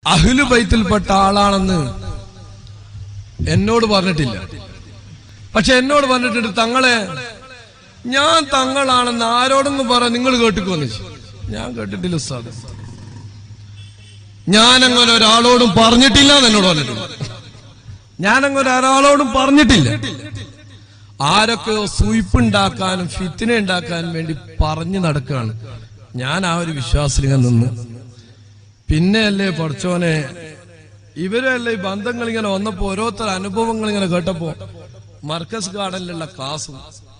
അഹ്ലു ബൈത്തിൽപ്പെട്ട ആളാണെന്ന് എന്നോട് പറഞ്ഞിട്ടില്ല പക്ഷെ എന്നോട് പറഞ്ഞിട്ടുണ്ട് തങ്ങളെ ഞാൻ തങ്ങളാണെന്ന് ആരോടെന്ന് പറ നിങ്ങൾ കേട്ടിക്കോന്ന് ചോദിച്ചു. ഞാൻ കേട്ടിട്ടില്ല ഉസ്താദ് ഞാനങ്ങനെ ഒരാളോടും പറഞ്ഞിട്ടില്ല എന്ന് എന്നോട് പറഞ്ഞിട്ടുണ്ട് ഞാനങ്ങനെ ഒരാളോടും പറഞ്ഞിട്ടില്ല ആരൊക്കെയോ സൂയിപ്പുണ്ടാക്കാനും ഫിത്തിന ഉണ്ടാക്കാനും വേണ്ടി പറഞ്ഞു നടക്കുകയാണ് ഞാൻ ആ ഒരു വിശ്വാസത്തിൽ നിന്ന് പിന്നെയല്ലേ പഠിച്ചോനെ ഇവരല്ലേ ഈ ബന്ധങ്ങൾ ഇങ്ങനെ വന്നപ്പോ ഓരോരുത്തർ അനുഭവങ്ങൾ ഇങ്ങനെ കേട്ടപ്പോ മർക്കസ് ഗാർഡനിലുള്ള ക്ലാസ്സും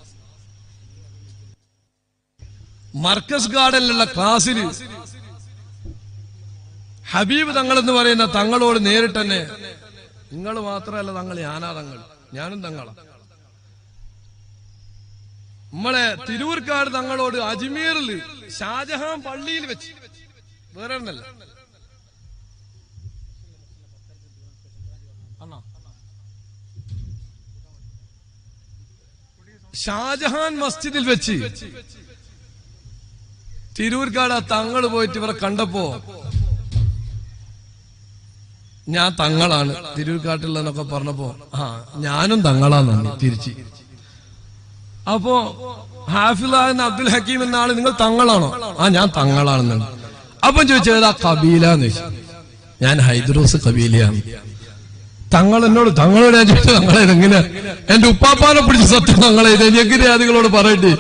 മർക്കസ് ഗാർഡനിലുള്ള ക്ലാസ്സിൽ ഹബീബ് തങ്ങൾ എന്ന് പറയുന്ന തങ്ങളോട് നേരിട്ട് തന്നെ നിങ്ങൾ മാത്രമല്ല തങ്ങൾ ഞാനാ തങ്ങൾ ഞാനും തങ്ങളാ നമ്മളെ തിരൂർക്കാട് തങ്ങളോട് അജ്മീറിൽ ഷാജഹാൻ പള്ളിയിൽ വെച്ച് വേറെ ഒന്നല്ല അണ്ണാ. ഷാജഹാൻ മസ്ജിദിൽ വെച്ച് തിരൂർക്കാട് ആ തങ്ങൾ പോയിട്ട് ഇവരെ കണ്ടപ്പോ ഞാൻ തങ്ങളാണ് തിരൂർക്കാട്ടുള്ളതെന്നൊക്കെ പറഞ്ഞപ്പോ ആ ഞാനും തങ്ങളാന്ന് തിരിച്ച് അപ്പോ ഹാഫിലാകുന്ന അബ്ദുൽ ഹക്കീം എന്ന ആള് നിങ്ങൾ തങ്ങളാണോ ആ ഞാൻ തങ്ങളാണെന്നാണ് അപ്പം ചോദിച്ചത് ആ കബീല എന്ന് ചോദിച്ചു ഞാൻ ഹൈദ്രോസ് കബീലയാണ് തങ്ങൾ എന്നോട് തങ്ങളോട് ഞാൻ ചോദിച്ചു തങ്ങളെ ഇതെങ്ങനെ എന്റെ ഉപ്പാപ്പാനെ പിടിച്ച് സത്യം തങ്ങളെ ഇത് ഇനി എങ്ങനെയാ നിങ്ങളോട് പറയട്ടെ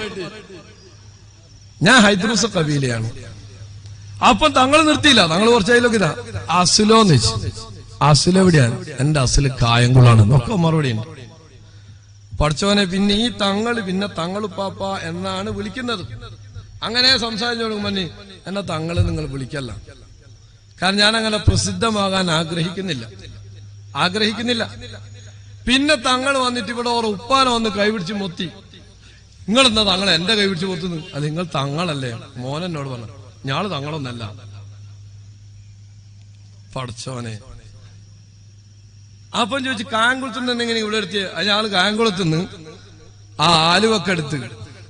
ഞാൻ ഹൈദ്രൂസ് കബീലയാണ് അപ്പം തങ്ങൾ നിർത്തിയില്ല തങ്ങൾ കുറച്ചതിലൊക്കെ ഇതാ അസുലോന്ന് വെച്ചു അസുൽ എവിടെയാണ് എന്റെ അസുല് കായംകുളാണ് ഒക്കെ മറുപടി ഉണ്ട് പഠിച്ചവനെ പിന്നെ ഈ തങ്ങൾ പിന്നെ തങ്ങളുപ്പാപ്പ എന്നാണ് വിളിക്കുന്നത് അങ്ങനെ സംസാരിച്ചു കൊടുക്കുമ്പോ നീ എന്നെ തങ്ങള് നിങ്ങൾ വിളിക്കല്ല കാരണം ഞാൻ അങ്ങനെ പ്രസിദ്ധമാകാൻ ആഗ്രഹിക്കുന്നില്ല ആഗ്രഹിക്കുന്നില്ല പിന്നെ തങ്ങൾ വന്നിട്ട് ഇവിടെ ഓരോ ഉപ്പാനെ വന്ന് കൈപിടിച്ച് മൊത്തി നിങ്ങൾ എന്താ തങ്ങൾ എന്റെ കൈപിടിച്ച് മൊത്തുന്നു അത് നിങ്ങൾ തങ്ങളല്ലേ മോനെന്നോട് പറഞ്ഞു ഞാള് തങ്ങളൊന്നല്ല പഠിച്ചോനെ അപ്പം ചോദിച്ചു കായംകുളത്ത് നിന്ന് എങ്ങനെ ഇവിടെ എടുത്ത് അയാള് കായംകുളത്ത് നിന്ന് ആ ആലുവൊക്കെ എടുത്ത്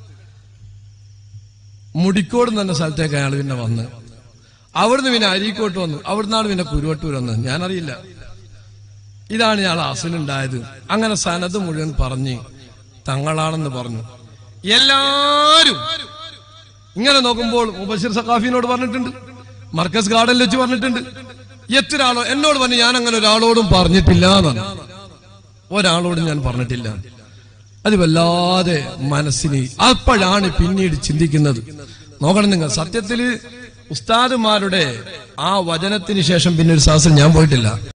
മുടിക്കോട് എന്ന സ്ഥലത്തേക്ക് അയാൾ പിന്നെ വന്ന് അവിടുന്ന് പിന്നെ അരീക്കോട്ട് വന്നു അവിടുന്നാണ് പിന്നെ കുരുവട്ടൂർ വന്നത് ഞാനറിയില്ല ഇതാണ് ഇയാൾ അസലുണ്ടായത് അങ്ങനെ സനത് മുഴുവൻ പറഞ്ഞ് തങ്ങളാണെന്ന് പറഞ്ഞു എല്ലാരും ഇങ്ങനെ നോക്കുമ്പോൾ മുബഷിർ സഖാഫിനോട് പറഞ്ഞിട്ടുണ്ട് മർക്കസ് ഗാർഡനിൽ വെച്ച് പറഞ്ഞിട്ടുണ്ട് എത്ര ആളോ എന്നോട് പറഞ്ഞു ഞാൻ അങ്ങനെ ഒരാളോടും പറഞ്ഞിട്ടില്ല എന്നാണ് ഒരാളോടും ഞാൻ പറഞ്ഞിട്ടില്ല അത് വല്ലാതെ മനസ്സിന് അപ്പോഴാണ് പിന്നീട് ചിന്തിക്കുന്നത് നോക്കണം നിങ്ങൾ സത്യത്തില് ഉസ്താദുമാരുടെ ആ വചനത്തിന് ശേഷം പിന്നെ ഒരു സാഹസം ഞാൻ പോയിട്ടില്ല